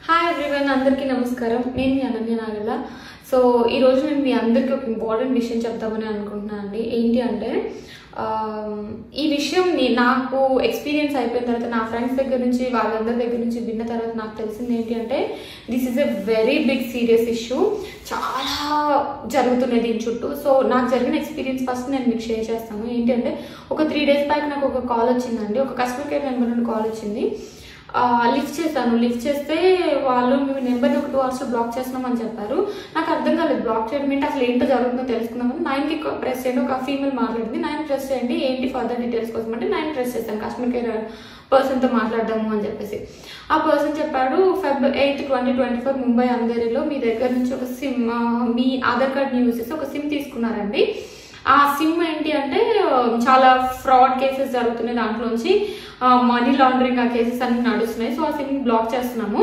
hi everyone అందరికీ నమస్కారం నేను మీ అనన్య నాగల్ల సో ఈరోజు నేను మీ అందరికీ ఒక ఇంపార్టెంట్ విషయం చెప్తామని అనుకుంటున్నాను అండి ఏంటి అంటే ఆమ్, ఈ విషయం నే- నాకు ఎక్స్పీరియన్స్ అయిపోయిన తర్వాత నా ఫ్రెండ్స్ దగ్గర నుంచి వాళ్ళందరి దగ్గర నుంచి విన్న తర్వాత నాకు తెలిసింది ఏంటి అంటే this is a very big serious issue చాలా జరుగుతున్నాయి దీని చుట్టూ సో నాకు జరిగిన ఎక్స్పీరియన్స్ ఫస్ట్ నేను మీకు షేర్ చేస్తాను ఏంటి అంటే ఒక త్రీ డేస్ బ్యాక్ నాకు ఒక కాల్ వచ్చిందండి ఒక కస్టమర్ కేర్ నెంబర్ నుండి కాల్ వచ్చింది లిఫ్ట్ చేశాను లిఫ్ట్ చేస్తే వాళ్ళు మీ నెంబర్ని ఒక టూ అవర్స్ బ్లాక్ చేస్తున్నామని చెప్పారు నాకు అర్థం కాలేదు బ్లాక్ చేయడం ఏంటి అసలు ఏంటో జరుగుతుందో తెలుసుకుందామని నైన్కి ప్రెస్ చేయండి ఒక ఫీమేల్ మాట్లాడింది నైన్ ప్రెస్ చేయండి ఏంటి ఫర్దర్ డీటెయిల్స్ కోసం అంటే నైన్ ప్రెస్ చేశాను కస్టమర్ కేర్ పర్సన్తో మాట్లాడదాము అని చెప్పేసి ఆ పర్సన్ చెప్పాడు Feb eighth twenty twenty four Mumbai అంధేరిలో మీ దగ్గర నుంచి ఒక సిమ్ ఆ, మీ ఆధార్ కార్డ్ యూజ్ చేసి ఒక సిమ్ తీసుకున్నారండి ఆ సిమ్ ఏంటి అంటే ఆ, చాలా ఫ్రాడ్ కేసెస్ జరుగుతున్నాయి దాంట్లోంచి మనీ లాండరింగ్ ఆ కేసెస్ అన్ని నడుస్తున్నాయి సో ఆ సిమ్ బ్లాక్ చేస్తున్నాము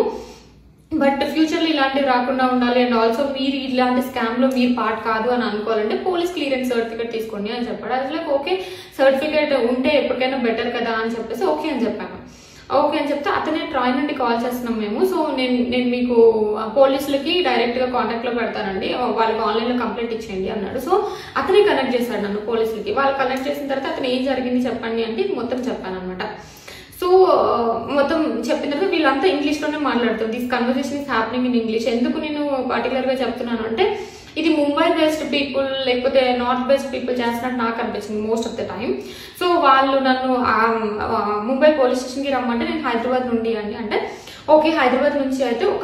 బట్ ఫ్యూచర్లో ఇలాంటివి రాకుండా ఉండాలి అండ్ ఆల్సో మీరు ఇలాంటి స్కామ్లో మీరు పార్ట్ కాదు అని అనుకోవాలంటే పోలీస్ క్లియరెన్స్ సర్టిఫికేట్ తీసుకోండి అని చెప్పాడు అది లైక్ ఓకే సర్టిఫికేట్ ఉంటే ఎప్పటికైనా బెటర్ కదా అని చెప్పేసి ఓకే అని చెప్పాను ఓకే అని చెప్తే అతనే ట్రాయ్ నుండి కాల్ చేస్తున్నాం మేము సో నేను నేను మీకు ఆ, పోలీసులకి డైరెక్ట్గా కాంటాక్ట్లో పెడతానండి వాళ్ళకి ఆన్లైన్లో కంప్లైంట్ ఇచ్చేయండి అన్నాడు సో అతనే కనెక్ట్ చేశాడు నన్ను పోలీసులకి వాళ్ళు కనెక్ట్ చేసిన తర్వాత అతను ఏం జరిగింది చెప్పండి అంటే ఇది మొత్తం చెప్పాను అనమాట సో మొత్తం చెప్పిన తర్వాత వీళ్ళంతా ఇంగ్లీష్లోనే మాట్లాడుతారు this conversation is happening in English ఎందుకు నేను పర్టికులర్గా చెప్తున్నాను అంటే ఇది ముంబై బేస్డ్ పీపుల్ లేకపోతే నార్త్ బేస్డ్ పీపుల్ చేస్తున్నట్టు నాకు అనిపించింది most of the time so వాళ్ళు నన్ను ఆ, ఆ, ముంబై పోలీస్ స్టేషన్కి రమ్మంటే నేను హైదరాబాద్ నుండి అండి అంటే ఓకే హైదరాబాద్ నుంచి అయితే ఒక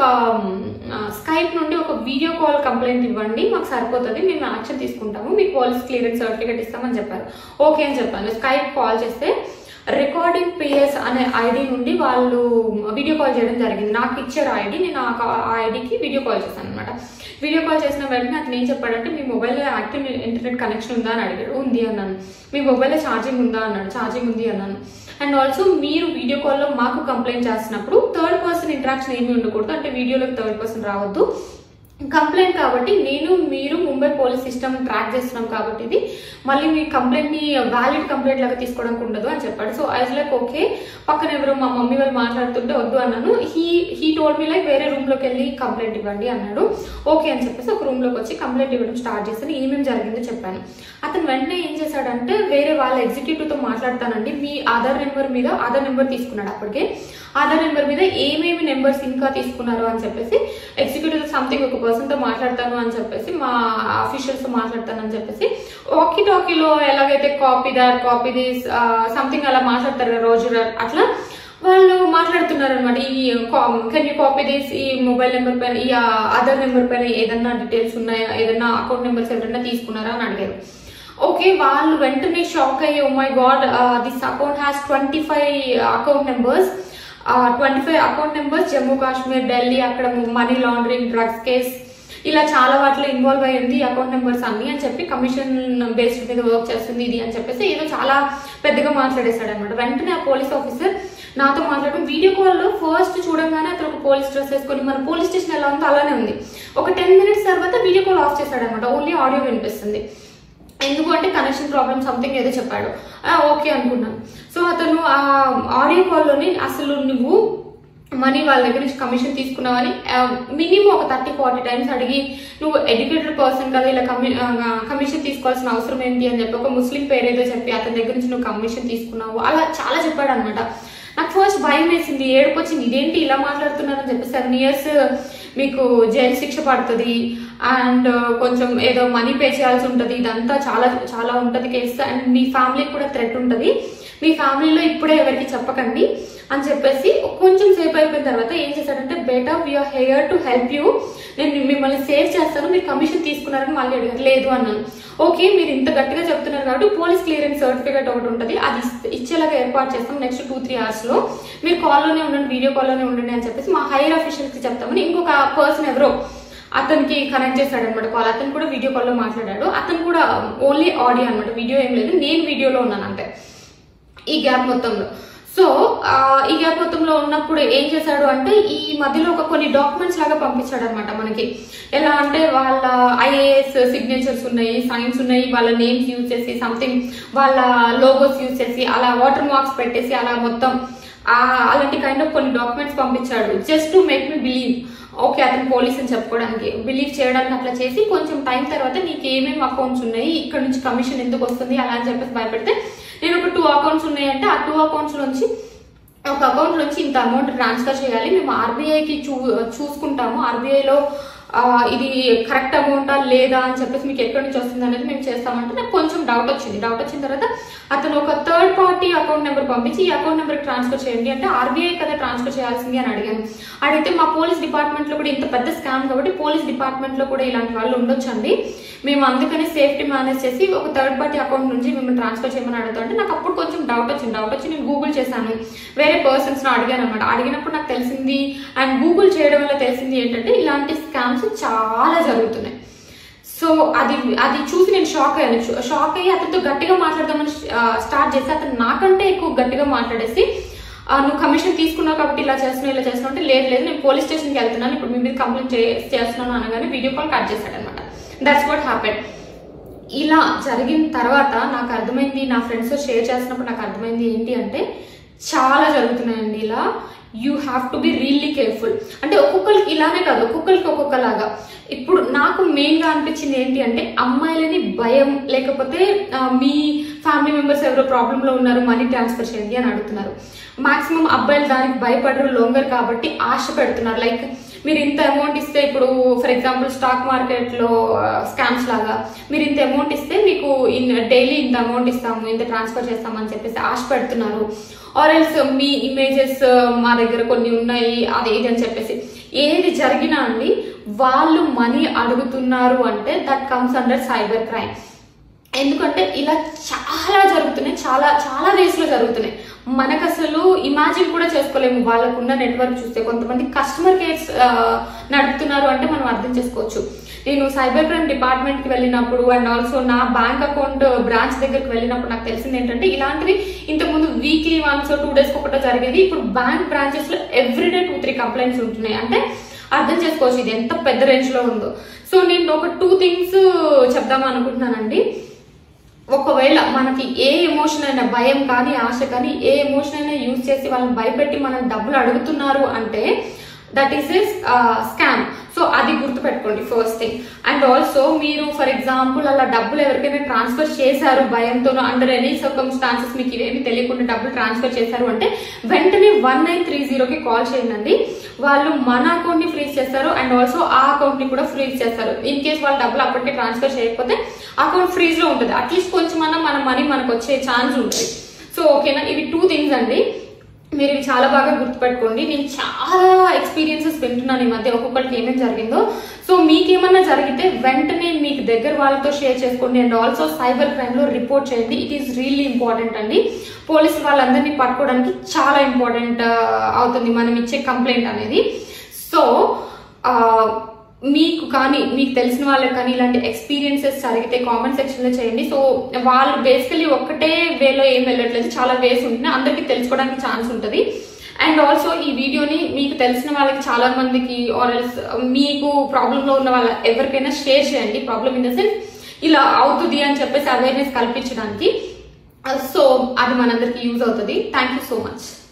స్కైప్ నుండి ఒక వీడియో కాల్ కంప్లైంట్ ఇవ్వండి మాకు సరిపోతుంది మేము యాక్షన్ తీసుకుంటాము మీకు పోలీస్ క్లియరెన్స్ సర్టిఫికేట్ ఇస్తామని చెప్పారు ఓకే అని చెప్పాను స్కైప్ కాల్ చేస్తే రికార్డింగ్ పిఎస్ అనే ఐడి నుండి వాళ్ళు వీడియో కాల్ చేయడం జరిగింది నాకు ఇచ్చారు ఐడి నేను ఆ కా- ఆ ఐడికి వీడియో కాల్ చేశాను అనమాట వీడియో కాల్ చేసిన వెంటనే అతను ఏం చెప్పాడంటే మీ మొబైల్లో యాక్టివ్ ఇంటర్నెట్ కనెక్షన్ ఉందా అని అడిగాడు ఉంది అన్నాను మీ మొబైల్లో ఛార్జింగ్ ఉందా అన్నాడు ఛార్జింగ్ ఉంది అన్నాను అండ్ ఆల్సో మీరు వీడియో కాల్లో మాకు కంప్లైంట్ చేస్తున్నప్పుడు థర్డ్ పర్సన్ ఇంటరాక్షన్ ఏమీ ఉండకూడదు అంటే వీడియోలోకి థర్డ్ పర్సన్ రావద్దు కంప్లైంట్ కాబట్టి నేను మీరు ముంబై పోలీస్ సిస్టమ్ ట్రాక్ చేస్తున్నాం కాబట్టి ఇది మళ్ళీ మీ కంప్లైంట్ ని వ్యాలిడ్ కంప్లైంట్ లాగా తీసుకోవడానికి ఉండదు అని చెప్పాడు సో ఐజ్ లైక్ ఓకే పక్కన ఎవరో మా మమ్మీ వాళ్ళు మాట్లాడుతుంటే వద్దు అన్నాను he he told me like వేరే రూమ్ లోకి వెళ్ళి కంప్లైంట్ ఇవ్వండి అన్నాడు ఓకే అని చెప్పేసి ఒక రూమ్ లోకి వచ్చి కంప్లైంట్ ఇవ్వడం స్టార్ట్ చేశాను ఏమేమి జరిగిందో చెప్పాను అతను వెంటనే ఏం చేశాడంటే వేరే వాళ్ళ ఎగ్జిక్యూటివ్ తో మాట్లాడతానండి మీ ఆధార్ నెంబర్ మీద ఆధార్ నెంబర్ తీసుకున్నాడు అప్పటికే ఆధార్ నెంబర్ మీద ఏమేమి నెంబర్స్ ఇంకా తీసుకున్నారు అని చెప్పేసి ఎగ్జిక్యూటివ్ సంథింగ్ ఒక పర్సన్ తో మాట్లాడతాను అని చెప్పేసి మా అఫీషియల్స్ తో మాట్లాడతాను అని చెప్పేసి వాకీ టాకీలో ఎలాగైతే copy that copy this something అలా మాట్లాడతారు కదా రోజు అట్లా వాళ్ళు మాట్లాడుతున్నారు అనమాట ఈ కెన్ యూ కాపీ దిస్ ఈ మొబైల్ నెంబర్ పైన ఈ ఆధార్ నెంబర్ పైన ఏదన్నా డీటెయిల్స్ ఉన్నాయా ఏదన్నా అకౌంట్ నెంబర్స్ ఎవరైనా తీసుకున్నారా అని అడిగారు ఓకే వాళ్ళు వెంటనే షాక్ అయ్యి oh my god this account has twenty five account numbers twenty five account numbers Jammu Kashmir Delhi అక్కడ మనీ లాండరింగ్ డ్రగ్స్ కేస్ ఇలా చాలా వాటిలో ఇన్వాల్వ్ అయ్యింది అకౌంట్ నెంబర్స్ అన్ని అని చెప్పి కమిషన్ బేస్డ్ మీద వర్క్ చేస్తుంది ఇది అని చెప్పేసి ఏదో చాలా పెద్దగా మాట్లాడేశాడు అనమాట వెంటనే ఆ పోలీస్ ఆఫీసర్ నాతో మాట్లాడడం వీడియో కాల్లో ఫస్ట్ చూడంగానే అతను ఒక పోలీస్ డ్రెస్ వేసుకొని మన పోలీస్ స్టేషన్ ఎలా ఉందో అలానే ఉంది ఒక టెన్ మినిట్స్ తర్వాత వీడియో కాల్ ఆఫ్ చేశాడు అనమాట ఓన్లీ ఆడియో వినిపిస్తుంది ఎందుకు అంటే కనెక్షన్ ప్రాబ్లమ్ సంథింగ్ ఏదో చెప్పాడు ఆ, ఓకే అనుకున్నాను సో అతను ఆ ఆడియో కాల్లోని అసలు నువ్వు మనీ వాళ్ళ దగ్గర నుంచి కమిషన్ తీసుకున్నావని మినిమం ఒక థర్టీ ఫార్టీ టైమ్స్ అడిగి నువ్వు ఎడ్యుకేటెడ్ పర్సన్ కదా ఇలా కమి కమిషన్ తీసుకోవాల్సిన అవసరం ఏంటి అని చెప్పి ఒక ముస్లిం పేరేదో చెప్పి అతని దగ్గర నుంచి నువ్వు కమిషన్ తీసుకున్నావు అలా చాలా చెప్పాడు అనమాట నాకు ఫస్ట్ భయం వేసింది ఏడుపు వచ్చింది ఇదేంటి ఇలా మాట్లాడుతున్నారని చెప్పి సెవెన్ ఇయర్స్ మీకు జైలు శిక్ష పడుతుంది అండ్ కొంచెం ఏదో మనీ పే చేయాల్సి ఉంటుంది ఇదంతా చాలా చాలా ఉంటుంది కేసు అండ్ మీ ఫ్యామిలీకి కూడా థ్రెట్ ఉంటుంది మీ ఫ్యామిలీలో ఇప్పుడే ఎవరికి చెప్పకండి అని చెప్పేసి కొంచెం సేపు అయిపోయిన తర్వాత ఏం చేశాడంటే better we're here to help you నేను మిమ్మల్ని సేవ్ చేస్తాను మీరు కమిషన్ తీసుకున్నారని మళ్ళీ అడిగారు లేదు అన్నాను ఓకే మీరు ఇంత గట్టిగా చెప్తున్నారు కాబట్టి పోలీస్ క్లియరెన్స్ సర్టిఫికేట్ ఒకటి ఉంటుంది అది ఇస్తే- ఇచ్చేలాగా ఏర్పాటు చేస్తాం నెక్స్ట్ టూ త్రీ అవర్స్ లో మీరు కాల్లోనే ఉండండి వీడియో కాల్లోనే ఉండండి అని చెప్పేసి మా హైయర్ అఫీషియల్స్ కి చెప్తామని ఇంకొక పర్సన్ ఎవరో అతనికి కనెక్ట్ చేశాడు అనమాట కాల్ అతను కూడా వీడియో కాల్లో మాట్లాడాడు అతను కూడా ఓన్లీ ఆడియో అనమాట వీడియో ఏం లేదు నేను వీడియోలో ఉన్నాను అంతే ఈ గ్యాప్ మొత్తంలో సో ఆ, ఈ గ్యాప్ మొత్తంలో ఉన్నప్పుడు ఏం చేశాడు అంటే ఈ మధ్యలో ఒక కొన్ని డాక్యుమెంట్స్ లాగా పంపించాడు అనమాట మనకి ఎలా అంటే వాళ్ళ ఐఏఎస్ సిగ్నేచర్స్ ఉన్నాయి సైన్స్ ఉన్నాయి వాళ్ళ నేమ్స్ యూజ్ చేసి సంథింగ్ వాళ్ళ లోగోస్ యూజ్ చేసి అలా వాటర్ మార్క్స్ పెట్టేసి అలా మొత్తం ఆ, అలాంటి కైండ్ ఆఫ్ కొన్ని డాక్యుమెంట్స్ పంపించాడు just to make me believe okay అతను పోలీస్ అని చెప్పుకోవడానికి బిలీవ్ చేయడానికి అట్లా చేసి కొంచెం టైం తర్వాత నీకు ఏమేమి అకౌంట్స్ ఉన్నాయి ఇక్కడ నుంచి కమిషన్ ఎందుకు వస్తుంది అలా అని చెప్పేసి భయపెడితే నేను ఒక టూ అకౌంట్స్ ఉన్నాయంటే ఆ టూ అకౌంట్స్ నుంచి ఒక అకౌంట్ నుంచి ఇంత అమౌంట్ ట్రాన్స్ఫర్ చేయాలి మేము ఆర్బీఐకి చూ చూసుకుంటాము ఆర్బీఐలో ఇది కరెక్ట్ అమౌంటా లేదా అని చెప్పేసి మీకు ఎక్కడి నుంచి వస్తుంది అనేది మేము చేస్తామంటే నాకు కొంచెం డౌట్ వచ్చింది డౌట్ వచ్చిన తర్వాత అతను ఒక థర్డ్ పార్టీ అకౌంట్ నెంబర్ పంపించి ఈ అకౌంట్ నెంబర్ ట్రాన్స్ఫర్ చేయండి అంటే ఆర్బీఐ కదా ట్రాన్స్ఫర్ చేయాల్సింది అని అడిగాను అడిగితే మా పోలీస్ డిపార్ట్మెంట్ లో కూడా ఇంత పెద్ద స్కామ్ కాబట్టి పోలీస్ డిపార్ట్మెంట్ లో కూడా ఇలాంటి వాళ్ళు ఉండొచ్చండి మేము అందుకని సేఫ్టీ మేనేజ్ చేసి ఒక థర్డ్ పార్టీ అకౌంట్ నుంచి మిమ్మల్ని ట్రాన్స్ఫర్ చేయమని అడుగుతా అంటే నాకు అప్పుడు కొంచెం డౌట్ వచ్చింది డౌట్ వచ్చి నేను గూగుల్ చేశాను వేరే పర్సన్స్ అడిగాను అనమాట అడిగినప్పుడు నాకు తెలిసింది అండ్ గూగుల్ చేయడం వల్ల తెలిసింది ఏంటంటే ఇలాంటి స్కామ్స్ చాలా జరుగుతున్నాయి సో అది అది చూసి నేను షాక్ అయ్యాను షా- షాక్ అయ్యి అతనితో గట్టిగా మాట్లాడదామని స్టార్ట్ చేసి అతను నాకంటే ఎక్కువ గట్టిగా మాట్లాడేసి "ఆ, నువ్వు కమిషన్ తీసుకున్నావు కాబట్టి ఇలా చేస్తున్నావు ఇలా చేస్తున్నావు అంటే లేదు లేదు నేను పోలీస్ స్టేషన్కి వెళ్తున్నాను ఇప్పుడు మీ మీద కంప్లైంట్ చేస్తున్నాను అనగానే వీడియో కాల్ కట్ చేశాడు అనమాట దట్స్ వాట్ హ్యాపెన్ ఇలా జరిగిన తర్వాత నాకు అర్థమైంది నా ఫ్రెండ్స్ షేర్ చేసినప్పుడు నాకు అర్థమైంది ఏంటి అంటే చాలా జరుగుతున్నాయండి ఇలా you have to be really careful అంటే ఒక్కొక్కరికి ఇలానే కాదు ఒక్కొక్కరికి ఒక్కొక్కలాగా ఇప్పుడు నాకు మెయిన్ గా అనిపించింది ఏంటి అంటే అమ్మాయిలని భయం లేకపోతే ఆ, మీ ఫ్యామిలీ మెంబర్స్ ఎవరో ప్రాబ్లమ్ లో ఉన్నారు మనీ ట్రాన్స్ఫర్ చేయండి అని అడుగుతున్నారు మాక్సిమం అబ్బాయిలు దానికి భయపడరు లొంగరు కాబట్టి ఆశ పెడుతున్నారు లైక్ మీరు ఇంత అమౌంట్ ఇస్తే ఇప్పుడు ఫర్ ఎగ్జాంపుల్ స్టాక్ మార్కెట్ లో స్కామ్స్ లాగా మీరు ఇంత అమౌంట్ ఇస్తే మీకు ఇన్ డైలీ ఇంత అమౌంట్ ఇస్తాము ఇంత ట్రాన్స్ఫర్ చేస్తామని చెప్పేసి ఆశ పెడుతున్నారు ఆర్ ఎల్స్ మీ ఇమేజెస్ మా దగ్గర కొన్ని ఉన్నాయి అది ఇది అని చెప్పేసి ఏది జరిగినా అండి వాళ్ళు మనీ అడుగుతున్నారు అంటే that comes under cyber crime ఎందుకంటే ఇలా చాలా జరుగుతున్నాయి చాలా చాలా రేస్ లో జరుగుతున్నాయి మనకు అసలు ఇమాజిన్ కూడా చేసుకోలేము వాళ్ళకున్న నెట్వర్క్ చూస్తే కొంతమంది కస్టమర్ కేర్స్ నడుపుతున్నారు అంటే మనం అర్థం చేసుకోవచ్చు నేను సైబర్ క్రైమ్ డిపార్ట్మెంట్ కి వెళ్ళినప్పుడు అండ్ ఆల్సో నా బ్యాంక్ అకౌంట్ బ్రాంచ్ దగ్గరికి వెళ్ళినప్పుడు నాకు తెలిసింది ఏంటంటే ఇలాంటివి ఇంతకుముందు వీక్లీ వన్స్ టూ డేస్ ఒకటో జరిగేది ఇప్పుడు బ్యాంక్ బ్రాంచెస్ లో ఎవ్రీడే టూ త్రీ కంప్లైంట్స్ ఉంటున్నాయి అంటే అర్థం చేసుకోవచ్చు ఇది ఎంత పెద్ద రేంజ్ లో ఉందో సో నేను ఒక టూ థింగ్స్ చెప్దాం అనుకుంటున్నానండి ఒకవేళ మనకి ఏ ఎమోషన్ అయినా భయం కానీ ఆశ కానీ ఏ ఎమోషన్ అయినా యూజ్ చేసి వాళ్ళని భయపెట్టి మనం డబ్బులు అడుగుతున్నారు అంటే that is is scam so అది గుర్తుపెట్టుకోండి ఫస్ట్ థింగ్ అండ్ ఆల్సో మీరు ఫర్ ఎగ్జాంపుల్ అలా డబ్బులు ఎవరికైనా ట్రాన్స్ఫర్ చేశారు భయంతోనో అండర్ ఎనీ సర్కమ్స్టాన్సెస్ మీకు ఇవేమి తెలియకుండా డబ్బులు ట్రాన్స్ఫర్ చేశారు అంటే వెంటనే వన్ నైన్ త్రీ జీరోకి కాల్ చేయండి వాళ్ళు మన అకౌంట్ ని ఫ్రీజ్ చేస్తారు అండ్ ఆల్సో ఆ అకౌంట్ ని కూడా ఫ్రీజ్ చేస్తారు ఇన్ కేస్ వాళ్ళు డబ్బులు అప్పటికే ట్రాన్స్ఫర్ చేయకపోతే అకౌంట్ ఫ్రీజ్ లో ఉంటుంది అట్లీస్ట్ కొంచెం అన్న మన మనీ మనకు వచ్చే ఛాన్స్ ఉంటుంది సో ఓకేనా ఇవి టూ థింగ్స్ అండి మీరు ఇవి చాలా బాగా గుర్తుపెట్టుకోండి నేను చాలా ఎక్స్పీరియన్సెస్ వింటున్నాను ఈ మధ్య ఒక్కొక్కరికి ఏమేమి జరిగిందో సో మీకేమన్నా జరిగితే వెంటనే మీకు దగ్గర వాళ్ళతో షేర్ చేసుకోండి అండ్ ఆల్సో సైబర్ క్రైమ్ లో రిపోర్ట్ చేయండి ఇట్ ఈస్ రియల్లీ ఇంపార్టెంట్ అండి పోలీసు వాళ్ళందరినీ పట్టుకోవడానికి చాలా ఇంపార్టెంట్ అవుతుంది మనం ఇచ్చే కంప్లైంట్ అనేది సో ఆ, మీకు కానీ మీకు తెలిసిన వాళ్ళకి కానీ ఇలాంటి ఎక్స్పీరియన్సెస్ జరిగితే కామెంట్ సెక్షన్ లో చేయండి సో వాళ్ళు బేసికలీ ఒక్కటే వేలో ఏం వెళ్ళట్లేదు చాలా వేస్ ఉంటుంది అందరికీ తెలుసుకోవడానికి ఛాన్స్ ఉంటుంది అండ్ ఆల్సో ఈ వీడియోని మీకు తెలిసిన వాళ్ళకి చాలా మందికి ఆర్ ఎల్స్ మీకు ప్రాబ్లమ్ లో ఉన్న వాళ్ళ ఎవరికైనా షేర్ చేయండి ప్రాబ్లమ్ ఇన్ ద సెన్స్ ఇలా అవుతుంది అని చెప్పేసి అవేర్నెస్ కల్పించడానికి సో అది మనందరికి యూజ్ అవుతుంది థ్యాంక్ యూ సో మచ్